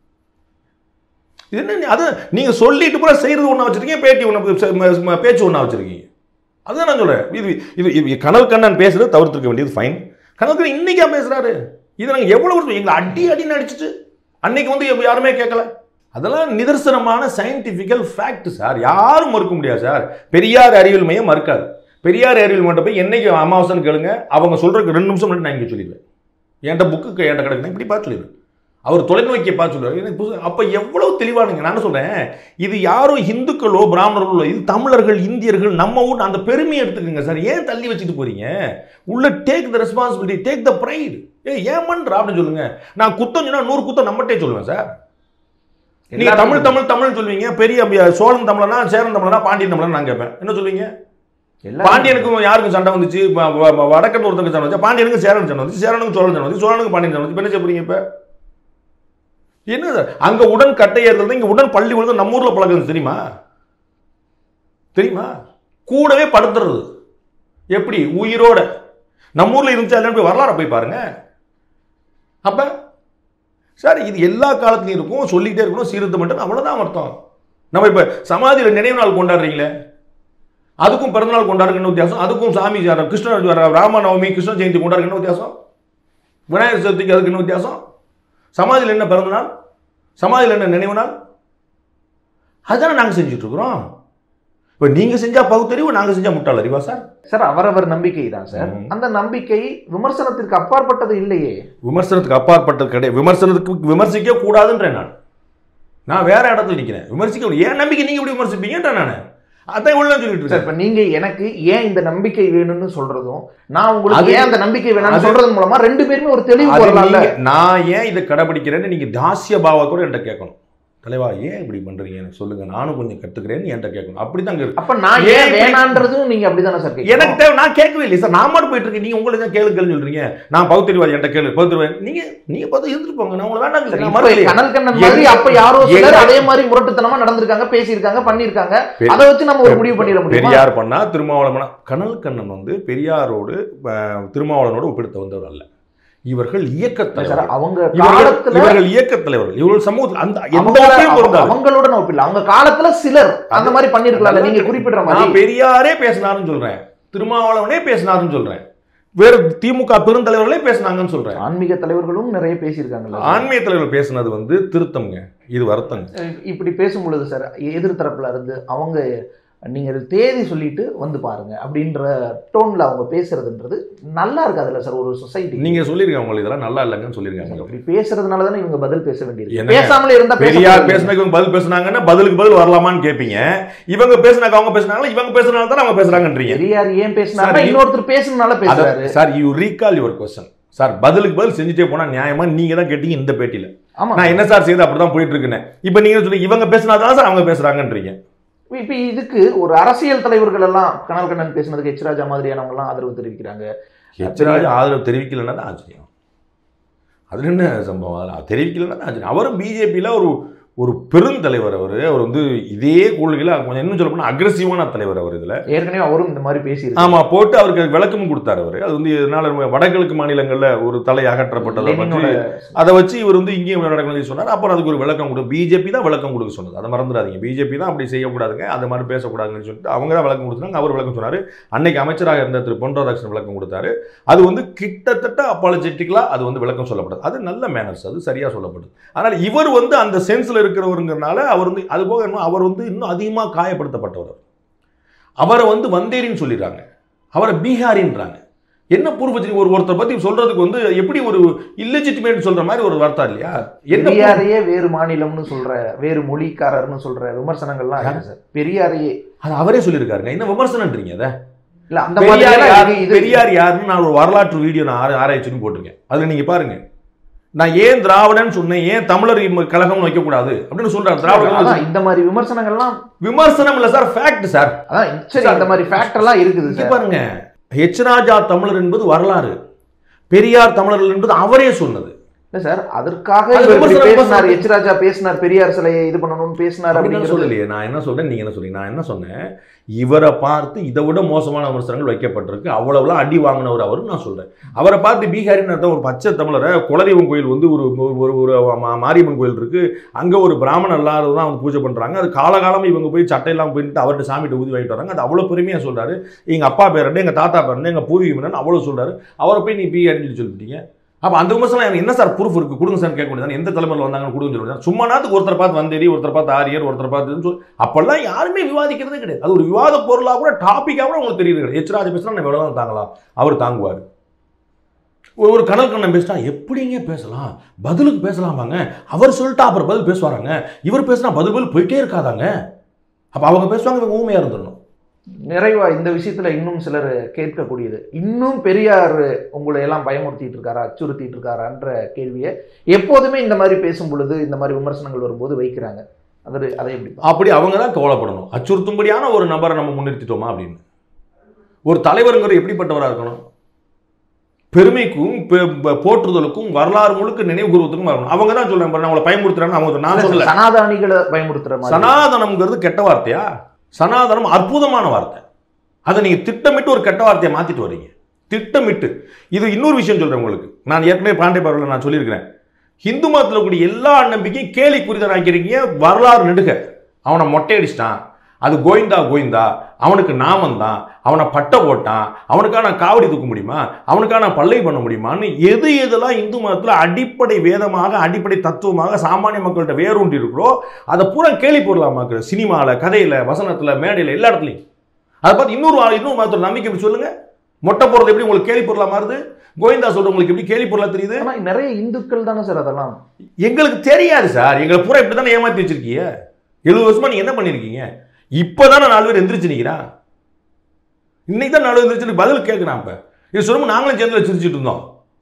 இது என்ன நீ- அது நீங்க சொல்லிட்டு கூட செய்யறது ஒண்ணா வச்சிருக்கீங்க பேட்டி ஒன்று பேச்சு ஒண்ணா வச்சிருக்கீங்க அதுதான் நான் சொல்றேன் இது இது இது கனல் கண்ணன் பேசுறது தவிர்த்துக்க வேண்டியது ஃபைன் கனல் கண்ணன் இன்னைக்கா பேசுறாரு இது நாங்கள் எவ்வளவு வருஷம் எங்களை அடி அடின்னு அடிச்சிட்டு அன்னைக்கு வந்து எப்ப யாருமே கேட்கல அதெல்லாம் நிதர்சனமான சயின்டிஃபிக்கல் ஃபேக்ட் சார் யாரும் மறுக்க முடியாது சார் பெரியார் அறிவியல் மையம் மறுக்காது பெரியார் அறிவியல் மட்டும் போய் என்னைக்கு அமாவாசைன்னு கேளுங்க அவங்க சொல்றதுக்கு ரெண்டு நிமிஷம் முன்னாடி நான் இங்கே சொல்லிடுவேன் என்கிட்ட புக்கு என்கிட்ட கிடக்குனா இப்படி பார்த்து சொல்லிடுவேன் அவர் தொலைநோக்கியை பார்த்து சொல்லுவார் எனக்கு புதுசு அப்போ எவ்வளவு தெளிவானுங்க நான் சொல்கிறேன் இது யாரும் இந்துக்களோ பிராமணர்களோ இது தமிழர்கள் இந்தியர்கள் நம்ம ஊர் அந்த பெருமையை எடுத்துக்கோங்க சார் ஏன் தள்ளி வச்சுட்டு போறீங்க உள்ள take the responsibility take the pride ஏ ஏன் பண்ற அப்படின்னு சொல்லுங்க நான் குத்தம் சொன்னா நூறு குத்தம் நம்மகிட்டே சொல்லுவேன் சார் நீங்க எல்லாரும் தமிழ் தமிழ் தமிழ் சொல்லுவீங்க பெரிய அம்பி- சோழன் தமிழனா சேரன் தமிழனா பாண்டியன் தமிழனா நான் கேட்பேன் என்ன சொல்லுவீங்க எல்லாரும் பாண்டியனுக்கும் யாருக்கும் சண்டை வந்துச்சு வ- வ- வ- வடக்கன் ஒருத்தருக்கு சண்டை வந்துச்சு பாண்டியனுக்கு சேரன் சண்டை வந்துச்சு சேரனுக்கு சோழன் சண்டை வந்துச்சு சோழனுக்கு பாண்டியன் சண்டை வந்துச்சு இப்ப என்ன செய்ய போறீங்க இப்ப என்ன சார் அங்க உடன் கட்டை ஏறுறது இங்க உடன் பள்ளி விழுந்து நம்ம ஊர்ல பழகுது தெரியுமா தெரியுமா கூடவே படுத்துறது எப்படி உயிரோட நம்ம ஊர்ல இருந்துச்சா இல்லைன்னு போய் வரலாறு போய் பாருங்க அப்ப சார் இது எல்லா காலத்துலையும் இருக்கும் சொல்லிக்கிட்டே இருக்கணும் சீர்திருத்தம் மட்டும் அவ்வளவுதான் அர்த்தம் நம்ம இப்ப சமாதியில நினைவு நாள் கொண்டாடுறீங்களே அதுக்கும் பிறந்தநாள் கொண்டாடுறதுக்கு வித்தியாசம் அதுக்கும் சாமி ஜா- கிருஷ்ண ஜா- ராமநவமி கிருஷ்ண ஜெயந்தி கொண்டாடுறதுக்கு என்ன வித்தியாசம் விநாயகர் சதுர்த்திக்கு அதுக்கு என்ன வித்தியாசம் சமாதியில் என்ன பிறந்தநாள் சமாதியில் என்ன நினைவு நாள் அதுதானே நாங்கள் செஞ்சுட்டு இருக்கிறோம் இப்போ நீங்கள் செஞ்சா பகுத்தறிவு நாங்கள் செஞ்சா முட்டாள் அறிவா சார் சார் அவரவர் நம்பிக்கை தான் சார் ம். அந்த நம்பிக்கை விமர்சனத்திற்கு அப்பாற்பட்டது இல்லையே விமர்சனத்துக்கு அப்பாற்பட்டது கிடையாது விமர்சனத்துக்கு விமர்சிக்க கூடாதுன்றேன் நான் நான் வேற இடத்துல நிற்கிறேன் விமர்சிக்க ஏன் நம்பிக்கை நீங்கள் எப்படி விமர்சிப்பீங்கன்ற நான் அதான் உள்ள சொல்லிட்டு சார் இருக்கேன் இப்ப நீங்க எனக்கு ஏன் இந்த நம்பிக்கை வேணும்னு சொல்றதும் நான் உங்களுக்கு அது- ஏன் அந்த நம்பிக்கை வேணும்னு அது- சொல்றது மூலமா ரெண்டு பேருமே ஒரு தெளிவு அது வரலாம்ல நீங்க- நான் ஏன் இதை கடைபிடிக்கிறேன்னு நீங்க தாசிய பாவத்தோட என்கிட்ட கேட்கணும் தலைவா ஏன் இப்படி பண்றீங்க எனக்கு சொல்லுங்க நானும் கொஞ்சம் கத்துக்கிறேன்னு என்கிட்ட கேட்கணும் அப்படிதான் இருக்கு அப்ப நான் ஏன் ஏன் இப்படி- வேணான்றதும் நீங்க அப்படிதானே சார் கேட்கணும்? எனக்கு தேவை நான் கேட்கவே இல்லை சார் நான் மட்டும் போயிட்டு இருக்கேன் நீங்க உங்களுக்கு தான் கேளு கேளுன்னு சொல்றீங்க நான் பகுத்தறிவாதி என்கிட்ட கேளு பகுத்தறிவாதி நீங்க நீங்க பார்த்து இருந்துட்டு போங்க நான் உங்களை வேண்டாம் சரி, இல்லை, நான் இப்ப மறுக்கலையே. கனல் கண்ணன் மாதிரி எங்க- அப்ப யாரோ சிலர் எங்க- அதே மாதிரி முரட்டுத்தனமா நடந்திருக்காங்க பேசியிருக்காங்க பண்ணிருக்காங்க பெரிய- அதை வச்சு நம்ம ஒரு முடிவு பண்ணிட முடியுமா பெரியார் பண்ணா திருமாவளவன் பண்ணா கனல் கண்ணன் வந்து பெரியாரோடு அஹ், திருமாவளவனோடு ஒப்பிடுத்த வந்தவர் அல்ல இவர்கள் இயக்க சார் தலைவர் அவங்க இவர்கள் காலத்துல இவர்கள் இயக்க தலைவர்கள் இவர்கள் சமூகத்தில் அந்த எந்த அவங்கள- வகையும் பொருந்தாது அவங்களோட நான் ஒப்பிடல அவங்க காலத்துல சிலர் அந்த மாதிரி பண்ணிருக்கலாம்ல நீங்க குறிப்பிடுற நான் மாதிரி பெரியாரே பேசினாருன்னு சொல்றேன் திருமாவளவனே பேசினாருன்னு சொல்றேன் வேற திமுக பெருந்தலைவர்களே பேசினாங்கன்னு சொல்றேன் ஆன்மீக தலைவர்களும் நிறைய பேசியிருக்காங்கல்ல ஆன்மீக தலைவர்கள் பேசினது வந்து திருத்தம்ங்க இது வருத்தங்க அஹ் இப்படி பேசும் பொழுது சார் எதிர் தரப்புல இருந்து அவங்க நீங்க தேதி சொல்லிட்டு வந்து பாருங்க அப்படின்ற டோன்ல அவங்க பேசுறதுன்றது நல்லா இருக்காதுல்ல சார் ஒரு சொசைட்டி நீங்க சொல்லிருக்காங்க உங்களுக்கு இதெல்லாம் நல்லா இல்லைங்கன்னு சொல்லிருக்காங்க அப்படி பேசுறதுனால தானே இவங்க பதில் பேச வேண்டியது என்னங்க? பேசாமலே இருந்தா பேச பெரியார் முடியாது. பேசினாக்க இவங்க பதில் பேசுனாங்கன்னா பதிலுக்கு பதில் வரலாமான்னு கேட்பீங்க இவங்க பேசினாக்க அவங்க பேசுனாங்களா இவங்க பேசுறதுனால தான் அவங்க பேசுறாங்கன்றீங்க பெரியார் ஏன் பேசினாரு சார், இன்னொருத்தர் பேசுனால பேசுறாரு அத- sir you recall your question sir பதிலுக்கு பதில் செஞ்சுட்டே போனா நியாயமா நீங்க தான் கேட்டீங்க இந்த பேட்டியில ஆமா நான் என்ன சார் செய்து அப்படிதான் போயிட்டு இருக்கேன் இப்போ நீங்க சொல்லி இவங்க பேசினாதான் சார் அவங்க பேசுறாங்கன்றீங்க இப்ப இதுக்கு ஒரு அரசியல் தலைவர்கள் எல்லாம் கனல் கண்ணன் பேசுனதுக்கு எச் ராஜா மாதிரியானவங்க எல்லாம் ஆதரவு தெரிவிக்கிறாங்க எச்சராஜ் ஆதரவு தெரிவிக்கலைன்னா தான் ஆச்சரியம் அதுல என்ன சம்பவம் அதில் தெரிவிக்கலைன்னா தான் ஆச்சரியம் அவரும் பிஜேபியில் ஒரு ஒரு பெருந்தலைவர் அவர் அவர் வந்து இதே கொள்கையில் கொஞ்சம் இன்னும் சொல்ல போனால் அக்ரஸிவான தலைவர் அவர் இதில் ஏற்கனவே அவரும் இந்த மாதிரி பேசியிருக்காரு ஆமா போட்டு அவருக்கு விளக்கமும் கொடுத்தாரு அவர் அது வந்து இதனால நம்ம வடகிழக்கு மாநிலங்கள்ல ஒரு தலை அகற்றப்பட்டதை பற்றி லெனினோட அதை வச்சு இவர் வந்து இங்கேயும் நடக்கணும்னு சொன்னார் அப்புறம் அதுக்கு ஒரு விளக்கம் கொடு பிஜேபி தான் விளக்கம் கொடுக்க சொன்னது அதை மறந்துடாதீங்க பிஜேபி தான் அப்படி செய்யக்கூடாதுங்க அந்த மாதிரி பேசக்கூடாதுன்னு சொல்லிட்டு அவங்க தான் விளக்கம் கொடுத்தாங்க அவர் விளக்கம் சொன்னார் அன்னைக்கு அமைச்சராக இருந்த திரு பொன் ராதாகிருஷ்ணன் விளக்கம் கொடுத்தாரு அது வந்து கிட்டத்தட்ட அப்பாலஜெட்டிக்கலாக அது வந்து விளக்கம் சொல்லப்படுது அது நல்ல மேனர்ஸ் அது சரியாக சொல்லப்படுது ஆனால் இவர் வந்து அந்த சென்ஸில் இருக்கிறவருங்கிறனால அவர் வந்து அது போக இன்னும் அவர் வந்து இன்னும் அதிகமாக காயப்படுத்தப்பட்டவர் அவரை வந்து வந்தேரின்னு சொல்லிடுறாங்க அவரை பீகாரின்றாங்க என்ன பூர்வஜி ஒரு ஒருத்தர் பத்தி சொல்றதுக்கு வந்து எப்படி ஒரு இல்லெஜிட்டிமேட் சொல்ற மாதிரி ஒரு வார்த்தை இல்லையா என்ன பெரியாரையே வேறு மாநிலம்னு சொல்ற வேறு மொழிக்காரர்னு சொல்ற விமர்சனங்கள்லாம் இருக்கு சார் பெரியாரையே அது அவரே சொல்லியிருக்காருங்க என்ன விமர்சனன்றீங்க அதை இல்ல அந்த பெரியார் மாதிரி யாரு இது பெரியார் யாருன்னு நான் ஒரு வரலாற்று வீடியோ நான் ஆரா- ஆராய்ச்சின்னு போட்டிருக்கேன் அதுல நீங்க பாருங்க நான் ஏன் திராவிடன் சொன்னேன் ஏன் தமிழர் இம்ம- கழகம்னு வைக்கக்கூடாது அப்படின்னு சொல்றாரு திராவிட அதான் இந்த மாதிரி விமர்சனங்கள்லாம் விமர்சனம் இல்ல சார் ஃபேக்ட் சார் அதான் சரி இந்த மாதிரி ஃபேக்ட் எல்லாம் இருக்குது இங்க சார் பாருங்க ஹெச் ராஜா தமிழர் என்பது வரலாறு பெரியார் தமிழர்கள் என்பது அவரே சொன்னது இல்ல சார் அதற்காக அது இவர் இப்படி விமர்சனம் பேசினார் விமர்சனம். எச் ராஜா பேசினார் பெரியார் சிலையை இது பண்ணணும்னு பேசினார் அப்படின்னு அப்படிங்கிறது சொல்லலையே நான் என்ன சொல்றேன் நீங்க என்ன சொல்றீங்க நான் என்ன சொன்னேன் இவரை பார்த்து இதை விட மோசமான விமர்சனங்கள் வைக்கப்பட்டிருக்கு அவ்வளவுலாம் அடி வாங்கினவர் அவரு நான் சொல்றேன் அவரை பார்த்து பீகாரின்னு அர்த்தம் ஒரு பச்சை தமிழரை குலதெய்வம் கோயில் வந்து ஒரு ஒரு ஒரு மா- மாரியம்மன் கோயில் இருக்கு அங்க ஒரு பிராமணர் எல்லாரும் தான் வந்து பூஜை பண்றாங்க அது காலகாலமா இவங்க போய் சட்டையெல்லாம் போயிட்டு அவர்கிட்ட சாமிகிட்ட ஊதி வாங்கிட்டு வராங்க அது அவ்வளவு பெருமையா சொல்றாரு எங்க அப்பா பேர் என்ன எங்க தாத்தா பேர் என்ன எங்க பூர்வீகம் என்னன்னு அவ்வளவு சொல்றாரு அவரை போய் நீ பீகாரின்னு சொல்லி சொல்லிட்டீங்க அப்ப அந்த விமர்சனம் எனக்கு என்ன சார் ப்ரூஃப் இருக்கு கொடுங்க சார் கேட்க முடியாது எந்த தலைமையில் வந்தாங்கன்னு கொடுங்க சொல்ல முடியாது சும்மா நாத்துக்கு ஒருத்தர் பார்த்து வந்தேரி ஒருத்தர் பார்த்து ஆரியர் ஒருத்தர் பார்த்து சொல்லி அப்பெல்லாம் யாருமே விவாதிக்கிறதே கிடையாது அது ஒரு விவாத பொருளாக கூட டாப்பிக்காக கூட உங்களுக்கு தெரியுது கிடையாது எச்ராஜ் பேசினா நம்ம எவ்வளோ தாங்கலாம் அவர் தாங்குவார் ஒரு ஒரு கனல் கண்ணன் பேசிட்டா எப்படிங்க பேசலாம் பதிலுக்கு பேசலாமாங்க அவர் சொல்லிட்டா அப்புறம் பதில் பேசுவாராங்க இவர் பேசினா பதில் பதில் போயிட்டே இருக்காதாங்க அப்போ அவங்க பேசுவாங்க இவங்க ஊமையாக இருந்துடணும் நிறைவா இந்த விஷயத்துல இன்னும் சிலர் கேட்கக்கூடியது இன்னும் பெரியார் உங்களை எல்லாம் பயமுறுத்திட்டு இருக்காரா அச்சுறுத்திட்டு இருக்காரான்ற கேள்வியை எப்போதுமே இந்த மாதிரி பேசும் பொழுது இந்த மாதிரி விமர்சனங்கள் வரும்போது வைக்கிறாங்க அது அதை எப்படி பா- அப்படி அவங்க தான் கவலைப்படணும் அச்சுறுத்தும்படியான ஒரு நபரை நம்ம முன்னிறுத்திட்டோமா அப்படின்னு ஒரு தலைவருங்கிற எப்படிப்பட்டவராக இருக்கணும் பெருமைக்கும் பெ- ப- போற்றுதலுக்கும் வரலாறு முழுக்க நினைவு கூறுவதற்கும் வரணும் அவங்க தான் சொல்றாங்க பாரு, நான் உங்களை பயமுறுத்துறாங்க அவங்க சொல்றாங்க. நான் சொல்லல சனாதானிகளை பயமுறுத்துற மாதிரி சனாதனம்ங்கிறது கெட்ட வார்த்தையா சனாதனம் அற்புதமான வார்த்தை அதை நீங்க திட்டமிட்டு ஒரு கெட்ட வார்த்தையை மாத்திட்டு வர்றீங்க திட்டமிட்டு இது இன்னொரு விஷயம் சொல்றேன் உங்களுக்கு நான் ஏற்கனவே பாண்டே பார்வையில் நான் சொல்லியிருக்கிறேன் ஹிந்து மதத்தில் கூடிய எல்லா நம்பிக்கையும் கேலி குறிதான் ஆக்கியிருக்கீங்க வரலாறு நெடுக அவனை மொட்டையடிச்சிட்டான் அது கோவிந்தா கோவிந்தா அவனுக்கு நாமம் தான் அவனை பட்டை போட்டான் அவனுக்கான காவடி தூக்க முடியுமா அவனுக்கான பல்லை பண்ண முடியுமான்னு எது எதெல்லாம் இந்து மதத்தில் அடிப்படை வேதமாக அடிப்படை தத்துவமாக சாமானிய மக்கள்கிட்ட வேரூன்றி இருக்கிறோ அதை பூரா கேலி பொருளாமாக்குற சினிமாவில் கதையில் வசனத்தில் மேடையில் எல்லா இடத்துலையும் அதை பார்த்து இன்னொரு ஆள் இன்னொரு மதத்தோட நம்பிக்கை எப்படி சொல்லுங்க மொட்டை போடுறது எப்படி உங்களுக்கு கேலி பொருளா மாறுது கோவிந்தா சொல்றவங்களுக்கு எப்படி கேலி பொருளா தெரியுது ஆனா நிறைய இந்துக்கள் தானே சார் அதெல்லாம் எங்களுக்கு தெரியாது சார் எங்களை பூரா இப்படி தானே ஏமாத்தி வச்சிருக்கீங்க எழுபது வருஷமா நீங்க என்ன பண்ணிருக்கீங்க இப்போதானே நாலு பேர் எந்திரிச்சு நிற்கிறான் இன்னைக்கு தான் நாலு பேர் எந்திரிச்சு பதில் கேட்குறான் இப்போ இது சொல்லும்போது நாங்களும் சேர்ந்து சிரிச்சிட்டு இருந்தோம்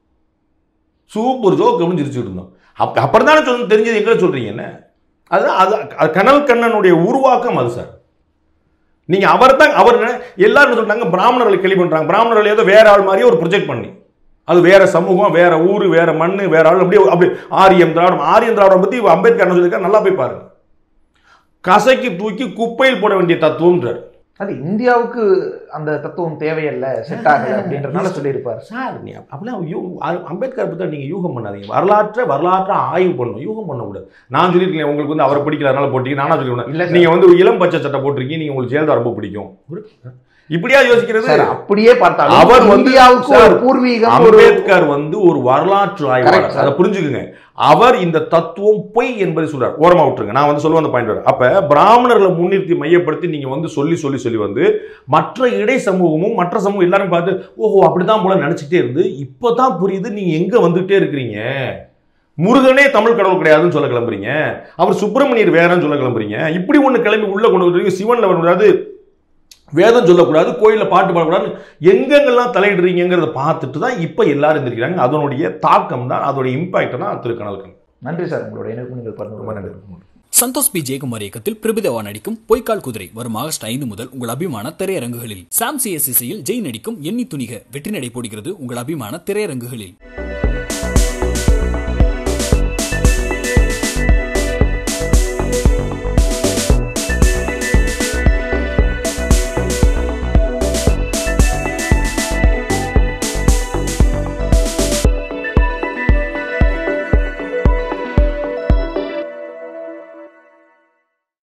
சூப்பர் ஜோக் அப்படின்னு சிரிச்சுட்டு இருந்தோம் அப்ப அப்புறம் தானே சொல்லு தெரிஞ்சது எங்களை சொல்றீங்க என்ன அதுதான் அது அது கனல் கண்ணனுடைய உருவாக்கம் அது சார் நீங்க அவர் தான் அவர் என்ன- எல்லாரும் என்ன சொல்றாங்க பிராமணர்களை கேள்வி பண்றாங்க பிராமணர்கள் ஏதோ வேற ஆள் மாதிரியே ஒரு ப்ரொஜெக்ட் பண்ணி அது வேற சமூகம் வேற ஊர் வேற மண் வேற ஆள் அப்படியே அப்படி ஆரியம் திராவிடம் ஆரியம் திராவிடம் பத்தி அம்பேத்கர் என்ன சொல்லியிருக்காரு நல்லா போய் பாருங்க கசைக்கு தூக்கி குப்பையில் போட வேண்டிய தத்துவம்ன்றார் அது இந்தியாவுக்கு அந்த தத்துவம் தேவையில்லை செட் ஆகல அப்படின்றனால சொல்லியிருப்பார் சார் நீ அப்படிலாம் யூ அ- அம்பேத்கர் பற்றி நீங்கள் யூகம் பண்ணாதீங்க வரலாற்றை வரலாற்றை ஆய்வு பண்ணணும் யூகம் பண்ணக்கூடாது நான் சொல்லியிருக்கேன் உங்களுக்கு வந்து அவரை பிடிக்கல அதனால போட்டீங்க நானா இல்ல சொல்லிவிடுவேன் சார். நீங்க வந்து ஒரு இளம் பச்சை சட்டை போட்டிருக்கீங்க நீங்க உங்களுக்கு ஜெயலலிதா ரொம்ப பிடிக்கும் ஒரு- இப்படியா யோசிக்கிறது சார் அப்படியே பார்த்தாலும் அவர் வந்து- இந்தியாவுக்கு ஒரு சார், பூர்வீகம் ஒரு அம்பேத்கர் வந்து ஒரு வரலாற்று Correct, ஆய்வாளர் sir. அதை புரிஞ்சுக்குங்க அவர் இந்த தத்துவம் பொய் என்பதை சொல்றார் ஓரமா விட்டுருங்க நான் வந்து சொல்லுவேன் அந்த பாயிண்ட் வர அப்ப பிராமணர்களை முன்னிறுத்தி மையப்படுத்தி நீங்க வந்து சொல்லி சொல்லி சொல்லி வந்து மற்ற இடை சமூகமும் மற்ற சமூகம் எல்லாரும் பார்த்து ஓஹோ அப்படிதான் போல நினைச்சிட்டே இருந்து இப்பதான் புரியுது நீங்க எங்க வந்துட்டே இருக்கிறீங்க முருகனே தமிழ் கடவுள் கிடையாதுன்னு சொல்ல கிளம்புறீங்க அவர் சுப்பிரமணியர் வேறன்னு சொல்ல கிளம்புறீங்க இப்படி ஒண்ணு கிளம்பி உள்ள கொண்டு வந்துருக்கீங்க சிவன்ல வரக்கூடாது வேதம் சொல்லக்கூடாது கோயிலில் பாட்டு பாடக்கூடாது எங்கெங்கெல்லாம் தலையிடுறீங்கிறத பார்த்துட்டு தான் இப்போ எல்லாரும் இருந்திருக்கிறாங்க அதனுடைய தாக்கம் தான் அதோடைய இம்பாக்ட் தான் திருக்கணல்கன் நன்றி சார் உங்களுடைய இணைப்பு நீங்கள் பகிர்ந்து ரொம்ப கொண்டது. நன்றி சந்தோஷ் பி ஜெயக்குமார் இயக்கத்தில் பிரபுதேவா நடிக்கும் பொய்க்கால் குதிரை வரும் ஆகஸ்ட் ஐந்து முதல் உங்கள் அபிமான திரையரங்குகளில் சாம் சிஎஸ் இசையில் ஜெய் நடிக்கும் எண்ணி துணிக வெற்றி நடை போடுகிறது உங்கள் அபிமான திரையரங்குகளில்